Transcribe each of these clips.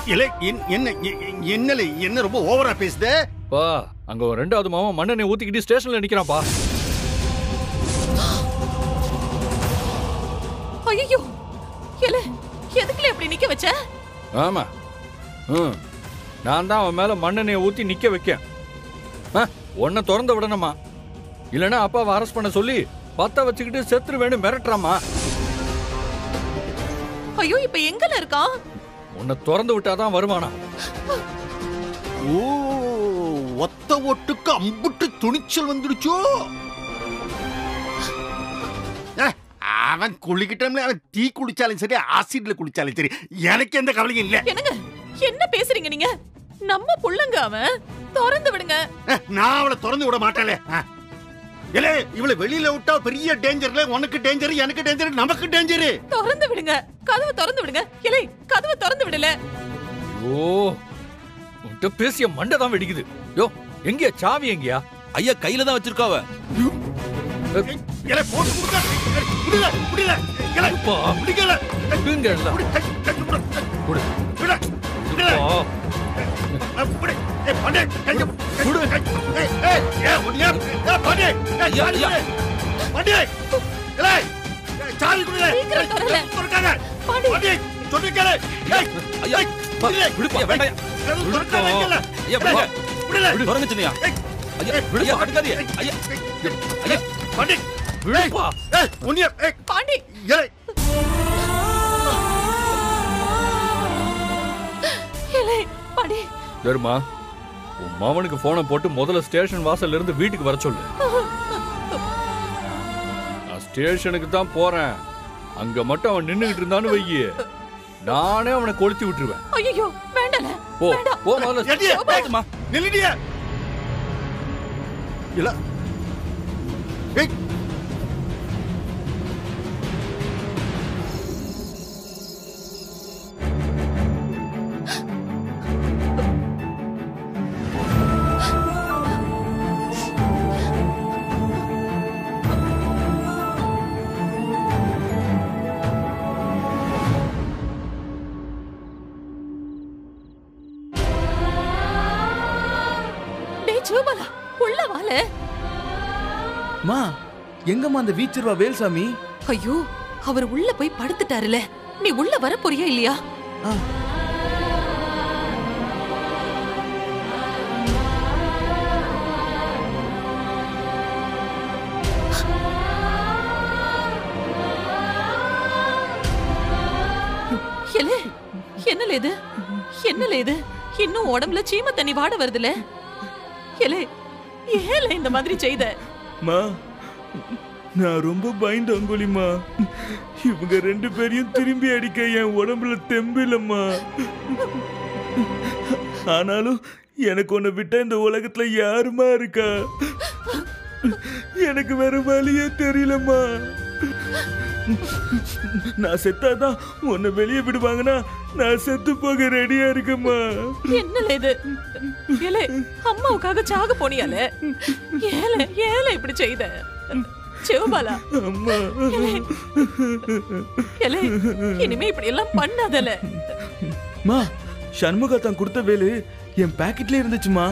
இல்ல என்- என்ன எ- எ- என்னல என்ன ரொம்ப ஓவரா பேசுத பா அங்க ஒரு ரெண்டாவது மாவன் மண்ணெண்ணெய் ஊத்திக்கிட்டு ஸ்டேஷன்ல நிக்கிறான்ப்பா ஐயோ ஏலே எதுக்குல இப்படி நிக்க வச்ச ஆமா ம் நான் தான் அவன் மேல மண்ணெண்ணெயை ஊத்தி நிக்க வைக்கேன் ஆ, உன்னை திறந்து விடணுமா இல்லைன்னா அப்பாவை அரெஸ்ட் பண்ண சொல்லி பத்த வச்சுக்கிட்டு செத்துரு வேணும் மிரட்டுறாமா ஐயோ இப்ப எங்கல இருக்கான் உன்னை திறந்து விட்டாதான் வருவானா ஓ ஒத்த ஒட்டுக்கு அம்புட்டு துணிச்சல் வந்துடுச்சோ அஹ், அவன் குளிக்கிட்டோம்ல அவன் டீ குடிச்சாலும் சரி ஆசிட்ல குடிச்சாலும் சரி எனக்கு எந்த கவலையும் இல்ல என்னங்க என்ன பேசுறீங்க நீங்க நம்ம புள்ளங்க அவன் திறந்து விடுங்க அஹ், நான் அவளை திறந்து விட மாட்டேன்ல அஹ். இல்ல இவளை வெளியில விட்டா பெரிய டேஞ்சர்ல உனக்கு டேஞ்சர் எனக்கு டேஞ்சர் நமக்கு டேஞ்சர் திறந்து விடுங்க கதவை திறந்து விடுங்க இலை கதவை திறந்து விடல ஓ உன்கிட்ட பேசிய மண்டை தான் வெடிக்குது யோ எங்கயா சாவி எங்கயா ஐயா கையில தான் வச்சிருக்காவ இலை போட்டு கொடுத்தா முடியல முடியல இலை அப்பா. முடியல எங்க இருந்தா? முடி, கை, கை, முடி. கொடு. விட, விட. அப்பா. அஹ், முடி. ஏய், பாண்டே, கையை, கை, கை. ஏய், ஏய், ஏய், ஒடியா. ஏய், பாண்டே, ஏய், ஐயா, சாவி ஐயா. கொடு. பாண்டே, இலை, ஏய், சாவி கொடுங்க. சீக்கிரம் ஏய், தரல. திறக்காத. பாண்டே. பாண்டே, சொல்லி கேளு. ஏய், ஐயா, ஏய், பா, விடுடா. விடுப்பா, ஏய், வேண்டாம். கதவு திறக்காத, வைக்கல. ஐயா, இலை, விடுப்பா. விடுடா. தொடங்க சொன்னியா ஏய், ஐயா ஏய், ஐயா விடுப்பா. தடுக்காதீங்க ஐயா ஏய், ஐயா பாண்டே, விடுப்பா. ஏய், உன்னைய, ஏய், பாண்டி இலை. இலை பாண்டி சரிம்மா உன் மாவனுக்கு போனை போட்டு முதல்ல ஸ்டேஷன் வாசல்ல இருந்து வீட்டுக்கு வர சொல்லு நான் ஸ்டேஷனுக்கு தான் போறேன் அங்க மட்டும் அவன் நின்னுகிட்டு இருந்தான்னு வையி நானே அவனை கொளுத்தி விட்டுருவேன் ஐயோ வேண்டல போ வேண்டாம் போ முதல்ல ஏடியே, போதுமா நில்லுடியே. இல்ல. ஏய். டேய் சூபலா உள்ள வால மா எங்கம்மா அந்த வீச்சிருவா வேல்சாமி ஐயோ அவர் உள்ள போய் படுத்துட்டாருல நீ உள்ள வர போறியா இல்லையா ஆ, எல என்னல இது என்னல இது இன்னும் உடம்புல சீம தண்ணி வாட வருதுல எலே ஏல இந்த மாதிரி செய்த மா நான் ரொம்ப பயந்த அங்குலிமா இவங்க ரெண்டு பேரையும் திரும்பி அடிக்க என் உடம்புல தெம்பு இல்லம்மா ஆனாலும் எனக்கு உன்னை விட்டா இந்த உலகத்துல யாருமா இருக்கா எனக்கு வேற வழியே தெரியலம்மா நான் செத்தாதான் உன்னை வெளியே விடுவாங்கன்னா நான் செத்து போக ரெடியா இருக்கேம்மா என்னல இது ஏலே அம்மாவுக்காக சாக போனியால ஏல ஏல இப்படி செய்த சிவபாலா அம்மா ஏலே இனிமே இப்படி எல்லாம் பண்ணாதல மா சண்முகத்தான் கொடுத்த வேலு என் பாக்கெட்ல இருந்துச்சுமா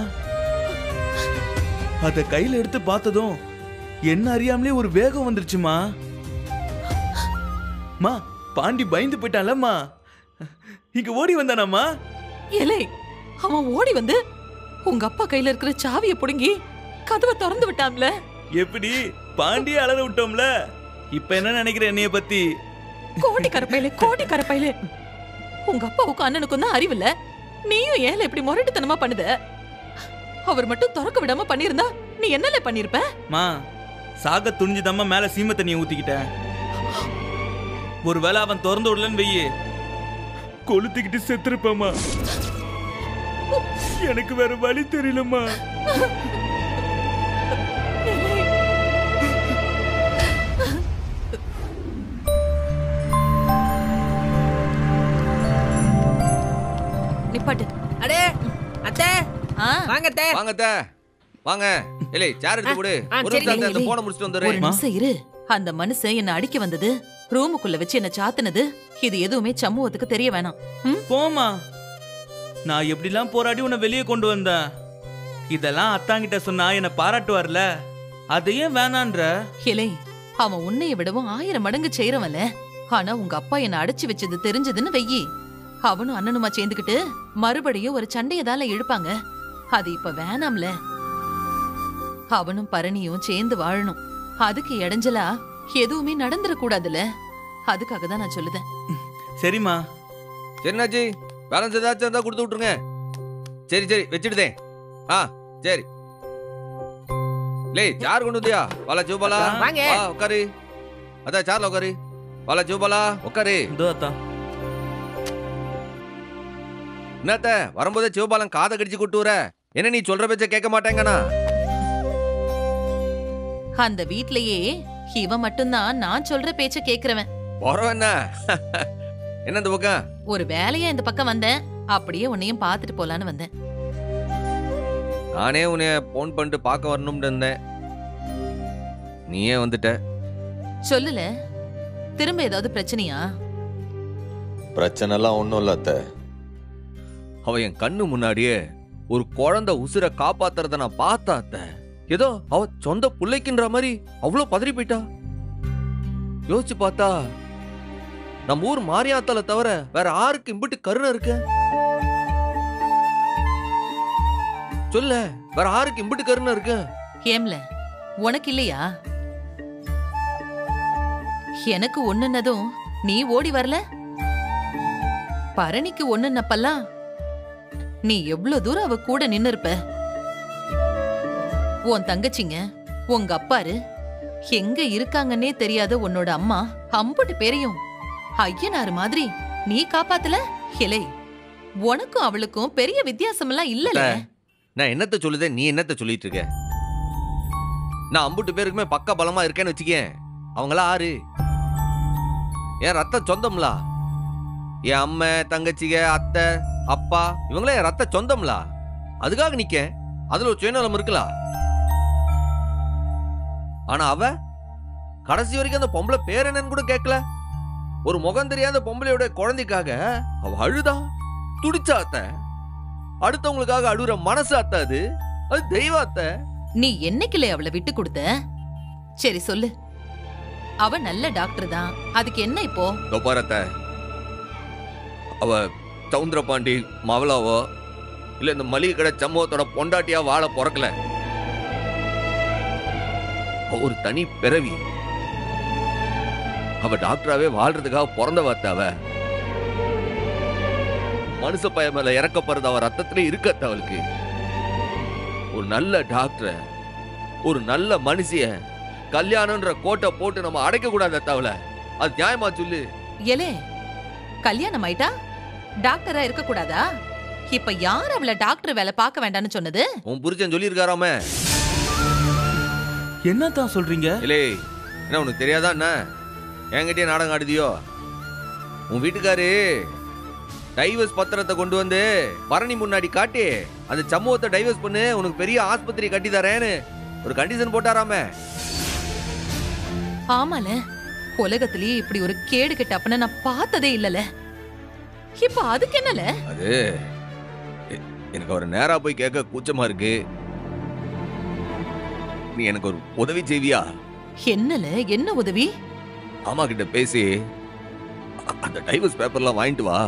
அத கையில எடுத்து பார்த்ததும் என்ன அறியாமலே ஒரு வேகம் வந்துருச்சுமா மா பாண்டி பயந்து போயிட்டான்லம்மா இங்க ஓடி வந்தானாமா ஏலே அவன் ஓடி வந்து உங்க அப்பா கையில இருக்கிற சாவியை புடுங்கி கதவை திறந்து விட்டான்ல எப்படி பாண்டியே அலற விட்டோம்ல இப்ப என்ன நினைக்கிற என்னைய பத்தி கோடி கரப்பையில கோடி கரப்பையில உங்க அப்பாவுக்கும் அண்ணனுக்கும் தான் அறிவில்ல நீயும் ஏல இப்படி முரட்டுத்தனமா பண்ணுத அவர் மட்டும் திறக்க விடாம பண்ணிருந்தா நீ என்னல பண்ணிருப்ப மா சாக துணிஞ்சுதாம்மா மேல சீம தண்ணியை ஊத்திக்கிட்டேன் ஒருவேளை அவன் திறந்து விடலன்னு வெய்யி கொளுத்திக்கிட்டு செத்துருப்பாமா எனக்கு வேற வழி தெரியலம்மா நிப்பாட்டு அடே அத்தை ஆ, வாங்க அத்தை வாங்க அத்தை வாங்க இல்லை சேர் எடுத்து போடு ஆ, ஒரு சரிங்க, நிமிஷம் அத்தை, அந்த இல்லை. போனை முடிச்சுட்டு ஒரு வந்துடுறேன் நிமிஷம் இரு அந்த மனுஷன் என்ன அடிக்க வந்தது ரூமுக்குள்ள வச்சு என்ன சாத்துனது இது எதுவுமே சமூகத்துக்கு தெரிய வேணாம் ம்? போமா நான் எப்படிலாம் போராடி உன்னை வெளியே கொண்டு வந்தேன் இதெல்லாம் அத்தாங்கிட்ட சொன்னா என்னை பாராட்டுவார்ல அதையே வேணான்ற இலை அவன் உன்னைய விடவும் ஆயிரம் மடங்கு செய்யறவன்ல ஆனா உங்க அப்பா என்ன அடைச்சு வச்சது தெரிஞ்சதுன்னு வெயி அவனும் அண்ணனுமா சேர்ந்துக்கிட்டு மறுபடியும் ஒரு சண்டையதால இழுப்பாங்க அது இப்ப வேணாம்ல அவனும் பரணியும் சேர்ந்து வாழணும் அதுக்கு இடைஞ்சலா எதுவுமே நடந்துடக் கூடாதுல அதுக்காக தான் நான் சொல்லுதேன் சரிம்மா சரிண்ணாச்சி பேலன்ஸ் ஏதாச்சும் இருந்தா கொடுத்து விட்டுருங்க சரி சரி வச்சுடுதேன் ஆ சரி லே சார் கொண்டு வந்தியா பாலா சிவபாலா வாங்க. வா உட்காரு அதான் சேர்ல உட்காரு பாலா சிவபாலா உட்காரு இதோ அத்தா என்னத்த வரும்போதே சிவபாலன் காதை கடிச்சு கூட்டு வர என்ன நீ சொல்ற பேச்ச கேட்க மாட்டேங்கண்ணா அந்த வீட்லயே இவன் மட்டும்தான் நான் சொல்ற பேச்ச கேக்குறவன் போறவன் என்ன என்ன இந்த பக்கம் ஒரு வேலையா இந்த பக்கம் வந்தேன் அப்படியே உன்னையும் பார்த்துட்டு போலான்னு வந்தேன் நானே உன்னைய போன் பண்ணிட்டு பார்க்க வரணும்னு இருந்தேன் நீயே வந்துட்ட சொல்லல திரும்ப ஏதாவது பிரச்சனையா பிரச்சனைலாம் ஒன்றும் இல்லை அத்தை அவ என் கண்ணு முன்னாடியே ஒரு குழந்தை உசுர காப்பாத்துறத நான் பார்த்தா அத்தை. ஏதோ அவ சொந்த புள்ளைக்குன்ற மாதிரி அவ்வளவு பதறி போயிட்டா யோசிச்சு பார்த்தா நம்ம ஊர் மாரியாத்தால தவிர வேற யாருக்கு இம்பிட்டு கருணை இருக்கு சொல்ல வேற யாருக்கு இம்பிட்டு கருணை இருக்கு ஏம்ல உனக்கு இல்லையா எனக்கு ஒண்ணுனதும் நீ ஓடி வரல பரணிக்கு ஒண்ணுனப்பெல்லாம் நீ எவ்வளவு தூரம் அவ கூட நின்னு இருப்ப உன் தங்கச்சிங்க உங்க அப்பாரு எங்க இருக்காங்கன்னே தெரியாத உன்னோட அம்மா அம்புட்டு பேரையும் ஐயனாரு மாதிரி நீ காப்பாத்தல இலை உனக்கும் அவளுக்கும் பெரிய வித்தியாசம் எல்லாம் இல்லல நான் என்னத்த சொல்லுதே நீ என்னத்த சொல்லிட்டு இருக்க நான் அம்புட்டு பேருக்குமே பக்க பலமா இருக்கேன்னு வச்சுக்கேன் அவங்களா ஆறு என் ரத்த சொந்தம்லா என் அம்மை தங்கச்சிக அத்தை அப்பா இவங்களே என் ரத்த சொந்தம்லா அதுக்காக நிக்க அதுல ஒரு சுயநலம் இருக்கலாம் ஆனா அவ கடைசி வரைக்கும் அந்த பொம்பளை பேர் என்னன்னு கூட கேட்கல ஒரு முகம் தெரியாத பொம்பளையோட குழந்தைக்காக அவ அழுதா துடிச்சா அத்தை அடுத்தவங்களுக்காக அழுகுற மனசு அத்தை அது அது தெய்வ அத்தை நீ என்னைக்குல அவளை விட்டு கொடுத்த சரி சொல்லு அவ நல்ல டாக்டர் தான் அதுக்கு என்ன இப்போ இதோ பாரு அத்தை அவ சவுந்தர பாண்டி மவளாவோ இல்ல இந்த மளிகை கடை சம்பவத்தோட பொண்டாட்டியா வாழ பிறக்கல அவ ஒரு தனி பிறவி அவ டாக்டராவே வாழ்றதுக்காக பிறந்தவ அத்தை அவ மனுஷ பய மேல இறக்கப்படுறது அவ ரத்தத்திலே இருக்கத்த அவளுக்கு ஒரு நல்ல டாக்டர் ஒரு நல்ல மனுஷிய கல்யாணம்ன்ற கோட்டை போட்டு நம்ம அடைக்க கூடாது அத்தை அவளை அது நியாயமா சொல்லு எலே கல்யாணம் ஆயிட்டா டாக்டரா இருக்க கூடாதா இப்ப யார் அவள டாக்டர் வேலை பார்க்க வேண்டாம்னு சொன்னது உன் புருஷன் சொல்லியிருக்காராம என்னத்தான் சொல்றீங்க இல்லே என்ன உனக்கு தெரியாதா என்ன என்கிட்டயே நாடகம் ஆடுதியோ உன் வீட்டுக்காரு டைவர்ஸ் பத்திரத்தை கொண்டு வந்து பரணி முன்னாடி காட்டி அந்த சமூகத்தை டைவர்ஸ் பண்ணு உனக்கு பெரிய ஆஸ்பத்திரி கட்டி தரேன்னு ஒரு கண்டிஷன் போட்டாராம ஆமால உலகத்திலேயே இப்படி ஒரு கேடு கெட்ட அப்பன நான் பார்த்ததே இல்லல இப்ப அதுக்கு என்னல அது எ- எனக்கு ஒரு நேரா போய் கேட்க கூச்சமா இருக்கு நீ எனக்கு ஒரு உதவி செய்வியா என்னல என்ன உதவி மாமா கிட்ட பேசி அ- அந்த டைவர்ஸ் பேப்பர்லாம் வாங்கிட்டு வா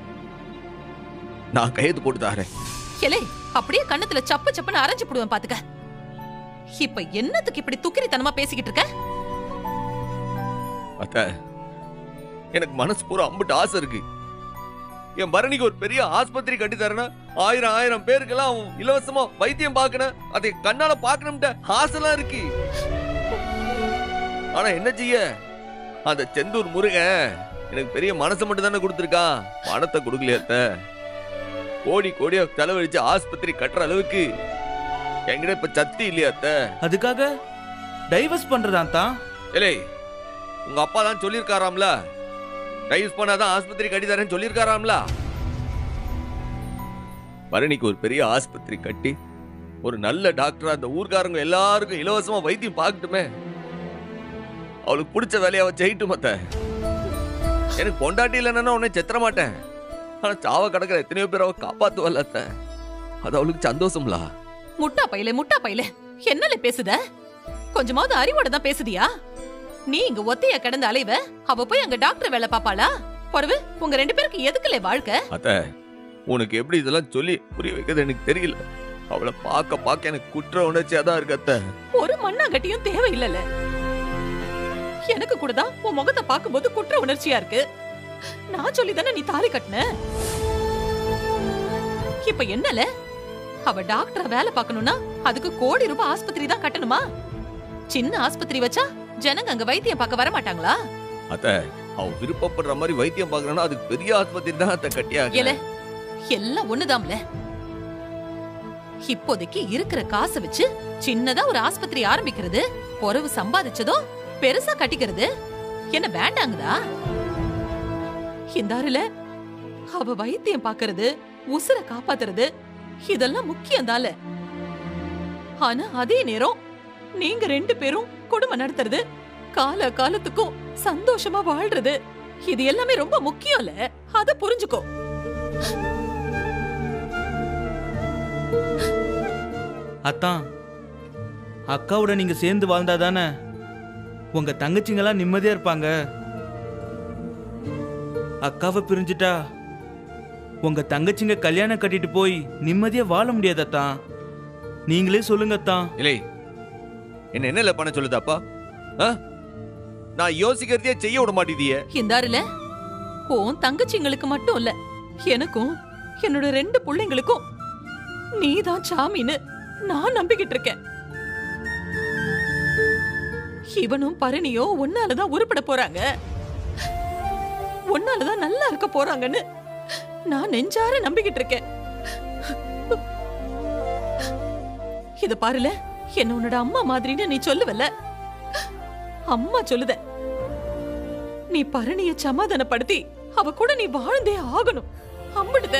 நான் கையெழுத்து போட்டு தாரேன் எலே அப்படியே கண்ணத்துல சப்பு சப்புன்னு அரைஞ்சு போடுவேன் பாத்துக்க இப்ப என்னத்துக்கு இப்படி துக்கிரித்தனமா பேசிக்கிட்டு இருக்க அத்த எனக்கு மனசு பூரா அம்பிட்டு ஆசை இருக்கு என் பரணிக்கு ஒரு பெரிய ஆஸ்பத்திரி கட்டி தரேன்னா ஆயிரம் ஆயிரம் பேருக்கெல்லாம் அவன் இலவசமா வைத்தியம் பார்க்கணும் அதை கண்ணால பார்க்கணும்ட்ட ஆசைலாம் இருக்கு ஆனா என்ன செய்ய அந்த செந்தூர் முருகன் எனக்கு பெரிய மனசை மட்டும் தானே கொடுத்துருக்கான் பணத்தை கொடுக்கலையே அத்த கோடி கோடியா செலவழிச்சு ஆஸ்பத்திரி கட்டுற அளவுக்கு என்கிட்ட இப்ப சக்தி இல்லையா அத்தை அதுக்காக டைவர்ஸ் பண்றதான் தான் ஏலே உங்க அப்பா தான் சொல்லியிருக்காராம்ல டைவர்ஸ் பண்ணாதான் ஆஸ்பத்திரி கட்டி தரேன்னு சொல்லியிருக்காராம்ல பரணிக்கு ஒரு பெரிய ஆஸ்பத்திரி கட்டி ஒரு நல்ல டாக்டர் அந்த ஊர்க்காரங்க எல்லாருக்கும் இலவசமா வைத்தியம் பார்க்கட்டுமே அவளுக்கு பிடிச்ச வேலையை அவ செய்யட்டும் மத்த எனக்கு பொண்டாட்டி இல்லைன்னா உன்னை செத்துற மாட்டேன் ஆனா சாவ கிடக்குற எத்தனையோ பேர் அவ காப்பாத்துவல்ல அத்தை அது அவளுக்கு சந்தோஷம்லா முட்டா பையல முட்டா பையல என்னல பேசுத கொஞ்சமாவது அறிவோட தான் பேசுதியா நீ இங்க ஒத்தையா கிடந்த அலைவ அவ போய் அங்க டாக்டர் வேலை பாப்பாளா பொறவு உங்க ரெண்டு பேருக்கு எதுக்குல வாழ்க்கை அத்தை உனக்கு எப்படி இதெல்லாம் சொல்லி புரிய வைக்கிறது எனக்கு தெரியல அவளை பார்க்க பார்க்க எனக்கு குற்ற உணர்ச்சியா தான் இருக்கு அத்தை ஒரு மண்ணாங்கட்டியும் தேவையில்லல எனக்கு கூட தான் உன் முகத்தை பார்க்கும்போது குற்ற உணர்ச்சியா இருக்கு நான் சொல்லி தானே நீ தாலி கட்டின இப்ப என்னல அவ டாக்டரா வேலை பார்க்கணும்னா அதுக்கு கோடி ரூபாய் ஆஸ்பத்திரி தான் கட்டணுமா சின்ன ஆஸ்பத்திரி வச்சா ஜனங்க அங்க வைத்தியம் பார்க்க வர மாட்டாங்களா அத்தை அவ விருப்பப்படுற மாதிரி வைத்தியம் பார்க்கறனா அதுக்கு பெரிய ஆஸ்பத்திரி தான் அத்தை கட்டியாக ஏல எல்லாம் ஒண்ணுதாம்ல இப்போதைக்கு இருக்கிற காசை வச்சு சின்னதா ஒரு ஆஸ்பத்திரி ஆரம்பிக்கிறது பொறவு சம்பாதிச்சதும் பெருசா கட்டிக்கிறது என்ன வேண்டாங்குதா இந்தாருல அவ வைத்தியம் பாக்குறது உசுர காப்பாத்துறது இதெல்லாம் முக்கியம் தால ஆனா அதே நேரம் நீங்க ரெண்டு பேரும் குடும்பம் நடத்துறது கால காலத்துக்கும் சந்தோஷமா வாழ்றது இது எல்லாமே ரொம்ப முக்கியம்ல அத புரிஞ்சுக்கோ அத்தான் அக்காவோட நீங்க சேர்ந்து வாழ்ந்தா தானே உங்க தங்கச்சிங்கெல்லாம் நிம்மதியா இருப்பாங்க அக்காவை பிரிஞ்சுட்டா உங்க தங்கச்சிங்க கல்யாணம் கட்டிட்டு போய் நிம்மதியா வாழ முடியாது அத்தான் நீங்களே சொல்லுங்க அத்தான் இல்லை என்ன என்ன பண்ண சொல்லுதாப்பா ஆ? நான் யோசிக்கிறதையே செய்ய விட மாட்டேதியே இந்தாருல உன் தங்கச்சிங்களுக்கு மட்டும் இல்ல எனக்கும் என்னோட ரெண்டு பிள்ளைங்களுக்கும் நீதான் சாமின்னு நான் நம்பிக்கிட்டு இருக்கேன் இவனும் பரணியும் உன்னாலதான் உருப்பட போறாங்க உன்னாலதான் நல்லா இருக்க போறாங்கன்னு நான் நெஞ்சார நம்பிக்கிட்டு இருக்கேன் இத பாருல என்ன உன்னோட அம்மா மாதிரின்னு நீ சொல்லுவல்ல அம்மா சொல்லுத நீ பரணிய சமாதானப்படுத்தி அவ கூட நீ வாழ்ந்தே ஆகணும் அம்பிடுத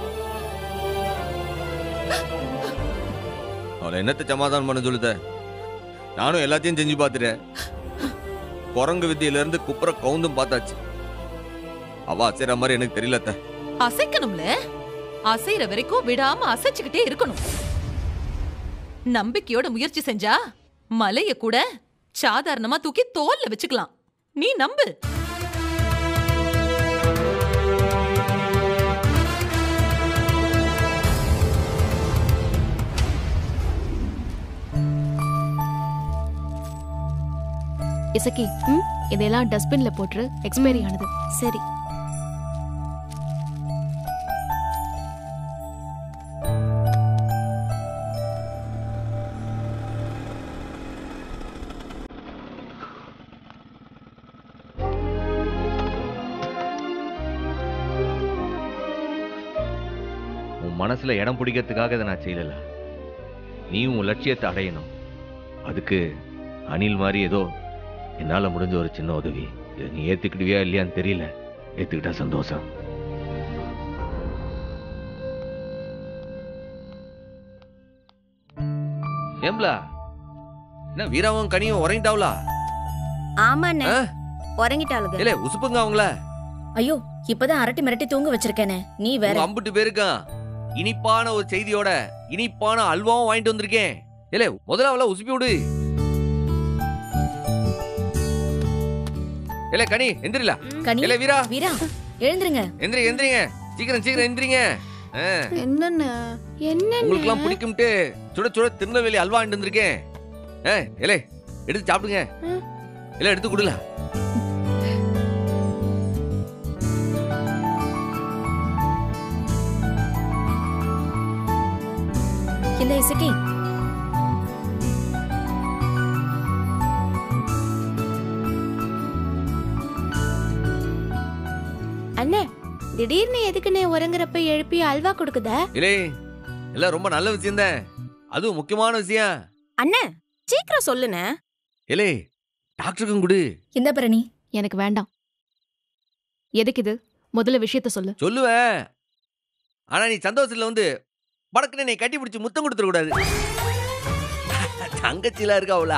அவளை என்னத்தை சமாதானம் பண்ண சொல்லுத நானும் எல்லாத்தையும் செஞ்சு பார்த்துட்டேன் குரங்கு வித்தியில இருந்து குப்புற கவுந்தும் பார்த்தாச்சு அவ அசைற மாதிரி எனக்கு தெரியல அத்தை. அசைக்கணும்ல அசைற வரைக்கும் விடாம அசைச்சுக்கிட்டே இருக்கணும் நம்பிக்கையோட முயற்சி செஞ்சா மலைய கூட சாதாரணமா தூக்கி தோல்ல வச்சுக்கலாம் நீ நம்பு இசக்கி ம் இதெல்லாம் டஸ்ட்பின்ல போட்டுரு எக்ஸ்பைரி ஆனது சரி உன் மனசுல இடம் பிடிக்கிறதுக்காக இதை நான் செய்யல நீயும் உன் லட்சியத்தை அடையணும் அதுக்கு அணில் மாதிரி ஏதோ என்னால முடிஞ்ச ஒரு சின்ன உதவி இதை நீ ஏத்துக்கிடுவியா இல்லையான்னு தெரியல ஏத்துக்கிட்டா சந்தோஷம் ஏம்லா என்ன வீராவும் கனியும் உறங்கிட்டாவளா ஆமாண்ணே ஆ? உறங்கிட்டாளுங்க இல்ல உசுப்புங்க அவங்கள ஐயோ இப்பதான் அரட்டி மிரட்டி தூங்க வச்சிருக்கேனே நீ வேற உங்க அம்புட்டு பேருக்கான் இனிப்பான ஒரு செய்தியோட இனிப்பான அல்வாவும் வாங்கிட்டு வந்திருக்கேன் இல்ல முதல்ல அவள உசுப்பி விடு இல்ல கனி எந்திரில கனி இல்ல வீரா வீரா எழுந்துருங்க எந்திரி எந்திரிங்க சீக்கிரம் சீக்கிரம் எந்திரிங்க ஆ, என்னண்ணே உங்களுக்கு எல்லாம் என்ன பிடிக்கும்ட்டு சுட சுட திருநெல்வேலி அல்வா வாங்கிட்டு வந்திருக்கேன் ஏ இல்ல எடுத்து சாப்பிடுங்க ம். இல்ல எடுத்து கொடுல இந்த இசக்கி அண்ணே திடீர்னு எதுக்குண்ணே உறங்குறப்ப எழுப்பி அல்வா கொடுக்குத இல்லே எல்லாம் ரொம்ப நல்ல விஷயம் தான் அதுவும் முக்கியமான விஷயம் அண்ணே சீக்கிரம் சொல்லுண்ணே இல்லே டாக்டருக்கும் கொடு இந்த பரணி எனக்கு வேண்டாம் எதுக்கு இது முதல்ல விஷயத்த சொல்லு சொல்லுவேன் ஆனா நீ சந்தோஷத்துல வந்து படக்குன்னு நீ கட்டி பிடிச்சு முத்தம் கொடுத்துட கூடாது தங்கச்சிலாம் இருக்கா அவளா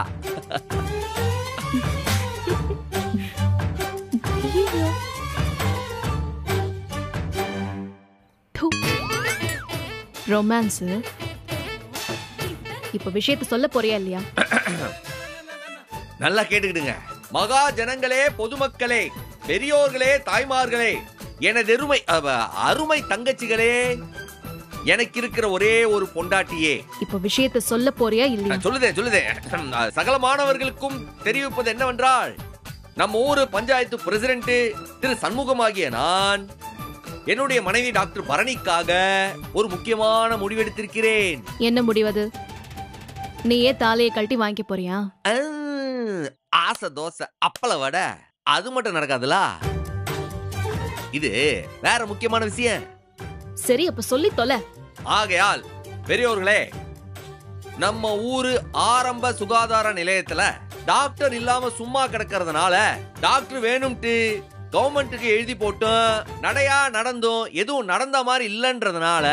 ரொமான்ஸ் இப்ப விஷயத்த சொல்ல போறியா இல்லையா நல்லா கேட்டுக்கிடுங்க மகா ஜனங்களே பொதுமக்களே பெரியோர்களே தாய்மார்களே எனது எருமை அவ, அருமை தங்கச்சிகளே எனக்கு இருக்கிற ஒரே ஒரு பொண்டாட்டியே இப்ப விஷயத்த சொல்ல போறியா இல்லையா சொல்லுதே சொல்லுதே சகல மாணவர்களுக்கும் தெரிவிப்பது என்னவென்றால் நம்ம ஊரு பஞ்சாயத்து பிரசிடென்ட் திரு சண்முகமாகிய நான் என்னுடைய மனைவி டாக்டர் பரணிக்காக ஒரு முக்கியமான முடிவெடுத்திருக்கிறேன் என்ன முடிவது நீயே தாலியை கழட்டி வாங்கிக்க போறியா அஹ், ஆசை தோசை அப்பள வடை அது மட்டும் நடக்காதுல இது வேற முக்கியமான விஷயம் சரி அப்ப சொல்லி தொலை ஆகையால் பெரியோர்களே நம்ம ஊரு ஆரம்ப சுகாதார நிலையத்துல டாக்டர் இல்லாம சும்மா கிடக்கறதுனால டாக்டர் வேணும்ட்டு கவர்மெண்ட்டுக்கு எழுதி போட்டும் நடையா நடந்தும் எதுவும் நடந்த மாதிரி இல்லைன்றதுனால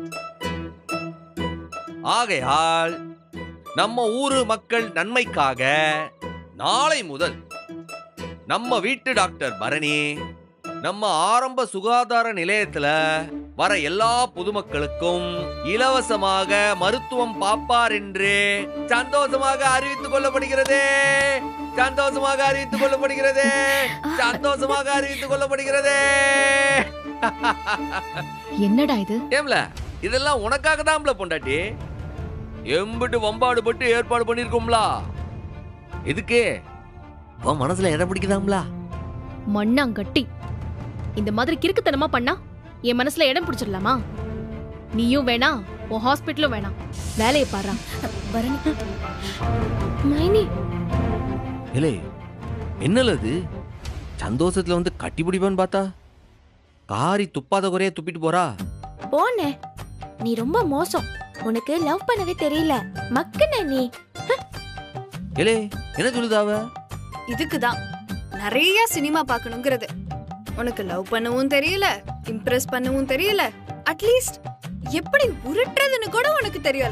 ஆகையால் நம்ம ஊரு மக்கள் நன்மைக்காக நாளை முதல் நம்ம வீட்டு டாக்டர் பரணி நம்ம ஆரம்ப சுகாதார நிலையத்துல வர எல்லா பொதுமக்களுக்கும் இலவசமாக மருத்துவம் பாப்பார் என்று சந்தோஷமாக அறிவித்துக் கொள்ளப்படுகிறது சந்தோஷமாக அறிவித்துக் கொள்ளப்படுகிறது சந்தோஷமாக அறிவித்துக் கொள்ளப்படுகிறது என்னடா இது ஏம்ல இதெல்லாம் உனக்காக தான்ல பொண்டாட்டி எம்பிட்டு வம்பாடு பட்டு ஏற்பாடு பண்ணிருக்கோம்ல எதுக்கு உன் மனசுல இடம் பிடிக்குதாம்ல மண்ணாங்கட்டி இந்த மாதிரி கிறுக்குத்தனமா பண்ணா என் மனசுல இடம் பிடிச்சிடலாமா நீயும் வேணாம் உன் ஹாஸ்பிட்டலும் வேணாம் வேலையை பாரு பரணி மைனி ஏலே என்னல அது சந்தோஷத்துல வந்து கட்டி பிடிப்பான்னு பார்த்தா காரி துப்பாத குறைய துப்பிட்டு போறா போனே நீ ரொம்ப மோசம் உனக்கு லவ் பண்ணவே தெரியல மக்குன நீ ஏலே என்ன சொல்லுதாவ இதுக்கு தான் நிறைய சினிமா பார்க்கணுங்கிறது உனக்கு லவ் பண்ணவும் தெரியல இம்ப்ரெஸ் பண்ணவும் தெரியல அட்லீஸ்ட் எப்படி உருட்டுறதுன்னு கூட உனக்கு தெரியல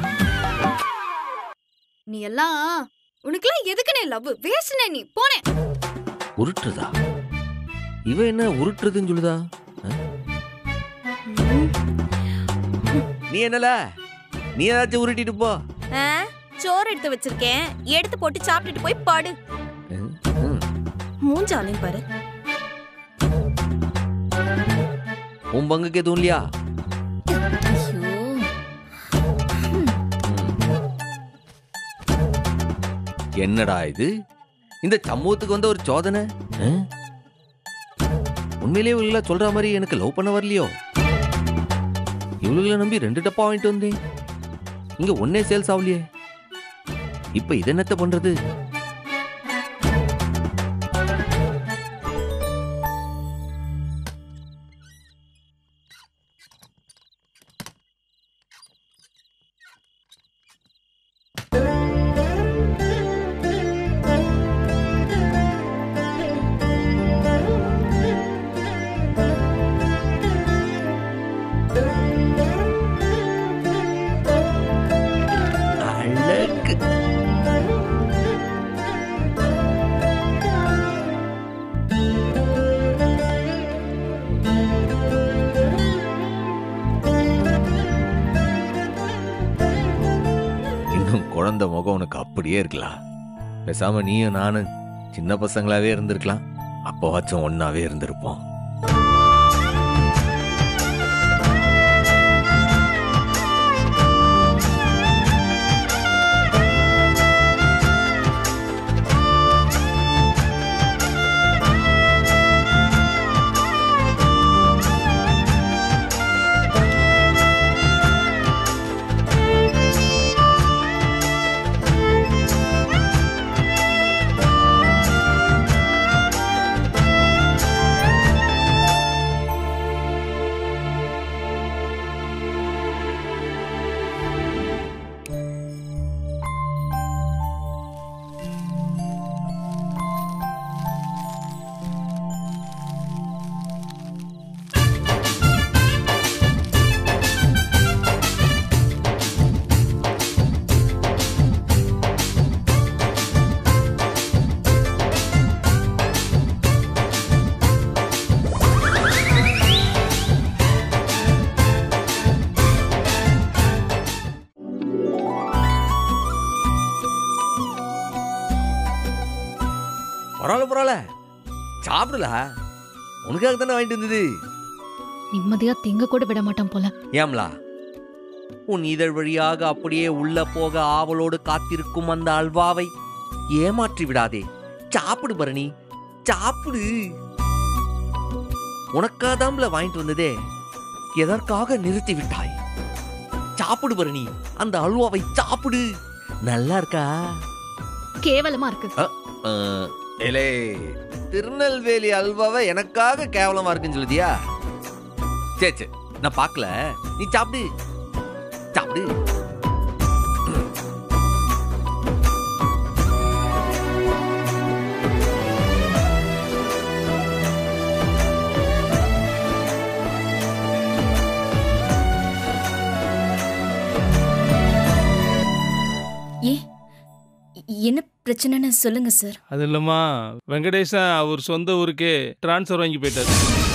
நீ எல்லாம் உனக்கெல்லாம் எதுக்குனே லவ் வேஸ்ட்னே நீ போனே உருட்டுறதா இவ என்ன உருட்டுறதுன்னு சொல்லுதா அஹ்? நீ என்னல நீ ஏதாச்சும் உருட்டிட்டு போ சோறு எடுத்து வச்சிருக்கேன் எடுத்து போட்டு சாப்பிட்டுட்டு போய் படு ம், ம். மூஞ்சாலையும் பாரு உன் பங்குக்கு எதுவும் இல்லையா ஐயோ என்னடா இது இந்த சமூகத்துக்கு வந்த ஒரு சோதனை அஹ்? உண்மையிலேயே இவங்கள சொல்ற மாதிரி எனக்கு லவ் பண்ண வரலையோ இவளுகளை நம்பி ரெண்டு டப்பா வாங்கிட்டு வந்தேன் இங்க ஒன்னே சேல்ஸ் ஆகலையே இப்ப இது என்னத்த பண்றது அழகு இன்னும் குழந்தை முகம் உனக்கு அப்படியே இருக்கலாம் பேசாம நீயும் நானும் சின்ன பசங்களாவே இருந்திருக்கலாம் அப்போவாச்சும் ஒன்னாவே இருந்திருப்போம் பரவாயில்ல பரவாயில்ல சாப்பிடல உனக்காக தானே வாங்கிட்டு வந்தது நிம்மதியா திங்க கூட விட மாட்டான் போல ஏம்லா உன் இதழ் வழியாக அப்படியே உள்ள போக ஆவலோடு காத்திருக்கும் அந்த அல்வாவை ஏமாற்றி விடாதே சாப்பிடு பரணி சாப்பிடு உனக்காதாம்ல வாங்கிட்டு வந்ததே எதற்காக நிறுத்தி விட்டாய் சாப்பிடு பரணி அந்த அல்வாவை சாப்பிடு நல்லா இருக்கா கேவலமா இருக்கு அஹ், ஏலே திருநெல்வேலி அல்வாவை எனக்காக கேவலமா இருக்குன்னு சொல்லுதியா சே சே நான் பார்க்கல நீ சாப்பிடு சாப்பிடு ஏ என்ன பிரச்சனைன்னு சொல்லுங்க சார் அது இல்லம்மா வெங்கடேசன் அவர் சொந்த ஊருக்கே டிரான்ஸ்ஃபர் வாங்கி போயிட்டாரு